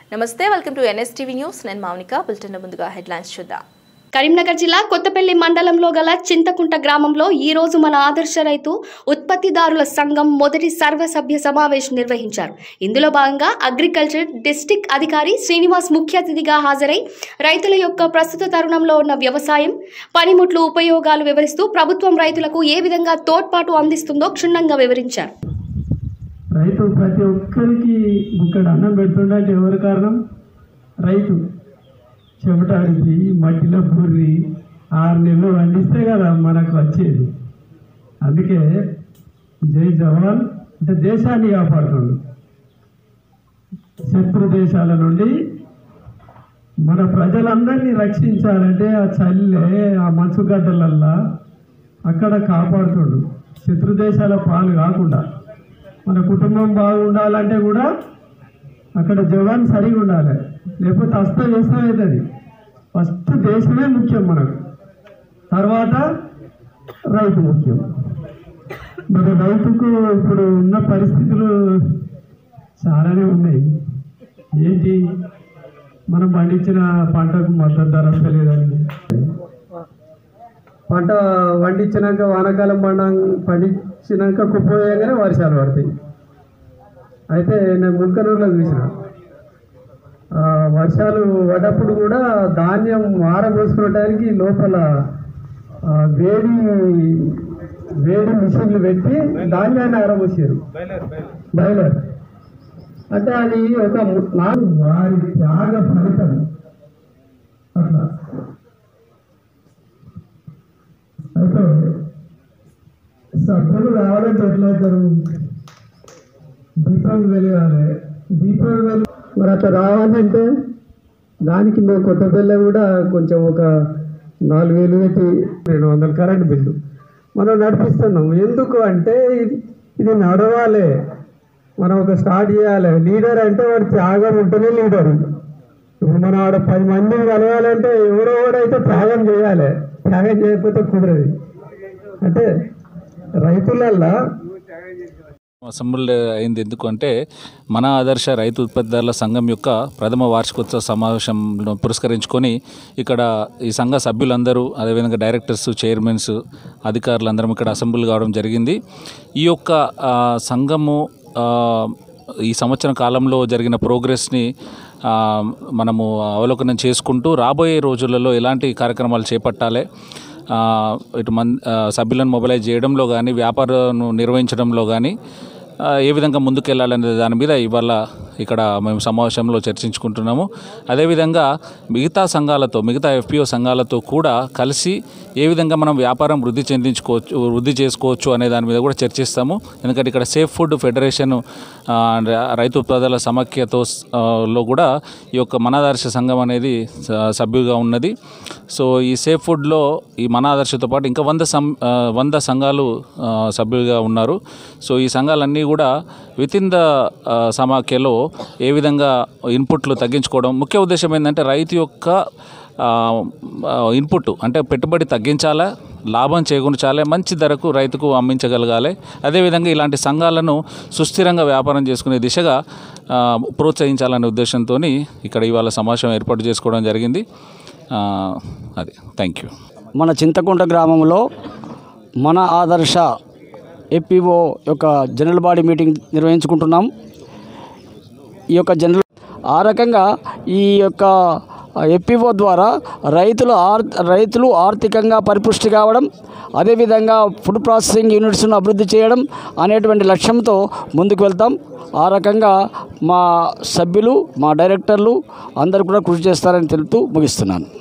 నమస్తే welcome to NSTV news నేను Mounika bulletin ముందుగా హెడ్లైన్స్ చూద్దాం కరీంనగర్ జిల్లా కొత్తపల్లి మండలంలో గల చింతకుంట గ్రామంలో ఈ రోజు మన ఆదర్శ రైతు ఉత్పత్తిదారుల సంఘం మొదటి సర్వసభ్య సమావేశం నిర్వహించారు ఇందులో భాగంగా అగ్రికల్చర్ డిస్టిక్ అధికారి శ్రీనివాస్ ముఖ్య అతిథిగా హాజరై రైతుల యొక్క ప్రస్తుత తరుణంలో ఉన్న వ్యవసాయం పనిముట్లు ఉపయోగాలు వివరిస్తూ ప్రభుత్వం రైతులకు ఏ విధంగా తోడ్పాటు అందిస్తుందో క్షుణ్ణంగా వివరించారు రైతు ప్రతి ఒక్కరికి ఇక్కడ అన్నం పెడుతుండే ఎవరి కారణం రైతు చెమటాడికి మట్టిలో బుర్రి ఆరు నెలలు పండిస్తే కదా మనకు వచ్చేది అందుకే జై జవాన్ అంటే దేశాన్ని కాపాడుతుండు శత్రు దేశాల నుండి మన ప్రజలందరినీ రక్షించాలంటే ఆ చల్లే ఆ మంచు గడ్డలల్లా అక్కడ కాపాడుతుండు శత్రు దేశాల పాలు కాకుండా మన కుటుంబం బాగుండాలంటే కూడా అక్కడ జవాన్ సరిగా ఉండాలి లేకపోతే అస్తం వేస్తాం అవుతుంది ఫస్ట్ దేశమే ముఖ్యం మనకు తర్వాత రైతు ముఖ్యం మరి రైతుకు ఇప్పుడు ఉన్న పరిస్థితులు చాలానే ఉన్నాయి ఏంటి మనం పండించిన పంటకు మద్దతు ధర వస్తలేదని పంట పండించినాక వానాకాలం పండ పండించినాక కుప్పగానే వర్షాలు పడతాయి అయితే నేను ముల్కనూరులో చూసిన ఆ, వర్షాలు పడ్డప్పుడు కూడా ధాన్యం ఆరబోసుకోవడానికి లోపల ఆ, వేడి వేడి మిషన్లు పెట్టి ధాన్యాన్ని ఆరబోసారు బయలర్ అంటే అది ఒక ము- నాలుగు వారి త్యాగ ఫలితం అట్లా అయితే సభ్యులు రావాలంటే ఎట్లయితారు దీపం వెలగాలి దీపం వెలి మరి అట్లా రావాలంటే దానికి మేము కొత్త బిల్ల కూడా కొంచెం ఒక నాలుగు వేలు పెట్టి రెండు వందల కరెంట్ బిల్లు మనం నడిపిస్తున్నాం ఎందుకు అంటే ఇది ఇది నడవాలి మనం ఒక స్టార్ట్ చేయాలి లీడర్ అంటే వాడు త్యాగం ఉంటేనే లీడర్ ఇప్పుడు మనం ఆడ పది మందిని కలవాలంటే ఎవరో అయితే త్యాగం చేయాలి త్యాగం చేయకపోతే కుదరదు అంటే రైతులల్లా అసెంబ్లీ అయింది ఎందుకంటే మన ఆదర్శ రైతు ఉత్పత్తిదారుల సంఘం యొక్క ప్రథమ వార్షికోత్సవ సమావేశంను పురస్కరించుకొని ఇక్కడ ఈ సంఘ సభ్యులందరూ అదేవిధంగా డైరెక్టర్స్ చైర్మన్స్ అధికారులందరం ఇక్కడ అసెంబ్లీ కావడం జరిగింది ఈ యొక్క ఆ, సంఘము ఆ, ఈ సంవత్సరం కాలంలో జరిగిన ప్రోగ్రెస్ని ఆ, మనము అవలోకనం చేసుకుంటూ రాబోయే రోజులలో ఎలాంటి కార్యక్రమాలు చేపట్టాలి ఆ, ఇటు మన్ ఆ, సభ్యులను మొబిలైజ్ చేయడంలో కానీ వ్యాపారం నిర్వహించడంలో కానీ ఆ, ఏ విధంగా ముందుకెళ్ళాలనే దాని మీద ఇవాళ ఇక్కడ మేము సమావేశంలో చర్చించుకుంటున్నాము అదేవిధంగా మిగతా సంఘాలతో మిగతా ఎఫ్పిఓ సంఘాలతో కూడా కలిసి ఏ విధంగా మనం వ్యాపారం వృద్ధి చెందించుకోవచ్చు వృద్ధి చేసుకోవచ్చు అనే దాని మీద కూడా చర్చిస్తాము ఎందుకంటే ఇక్కడ సేఫ్ ఫుడ్ ఫెడరేషన్ ఆ, రైతు ఉత్పాదల సమాఖ్యతో ఆ, లో కూడా ఈ యొక్క మనాదర్శ సంఘం అనేది స- సభ్యుగా ఉన్నది సో ఈ సేఫ్ ఫుడ్లో ఈ మనాదర్శతో పాటు ఇంకా వంద సం ఆ, వంద సంఘాలు ఆ, సభ్యులుగా ఉన్నారు సో ఈ సంఘాలన్నీ కూడా విత్ ఇన్ ద సమాఖ్యలో ఏ విధంగా ఇన్పుట్లు తగ్గించుకోవడం ముఖ్య ఉద్దేశం ఏంటంటే రైతు యొక్క ఆ, ఆ, ఇన్పుట్ అంటే పెట్టుబడి తగ్గించాలా లాభం చేకూర్చాలి మంచి ధరకు రైతుకు అమ్మించగలగాలి అదేవిధంగా ఇలాంటి సంఘాలను సుస్థిరంగా వ్యాపారం చేసుకునే దిశగా ఆ, ప్రోత్సహించాలనే ఉద్దేశంతో ఇక్కడ ఇవాళ సమావేశం ఏర్పాటు చేసుకోవడం జరిగింది ఆ, అది థ్యాంక్ యూ మన చింతకుంట గ్రామంలో మన ఆదర్శ ఏపీఓ యొక్క జనరల్ బాడీ మీటింగ్ నిర్వహించుకుంటున్నాం ఈ యొక్క జనరల్ ఆ రకంగా ఈ యొక్క ఎపిఓ ద్వారా రైతులు ఆర్ రైతులు ఆర్థికంగా పరిపుష్టి కావడం అదేవిధంగా ఫుడ్ ప్రాసెసింగ్ యూనిట్స్ను అభివృద్ధి చేయడం అనేటువంటి లక్ష్యంతో ముందుకు వెళ్తాం ఆ రకంగా మా సభ్యులు మా డైరెక్టర్లు అందరూ కూడా కృషి చేస్తారని తెలుపుతూ ముగిస్తున్నాను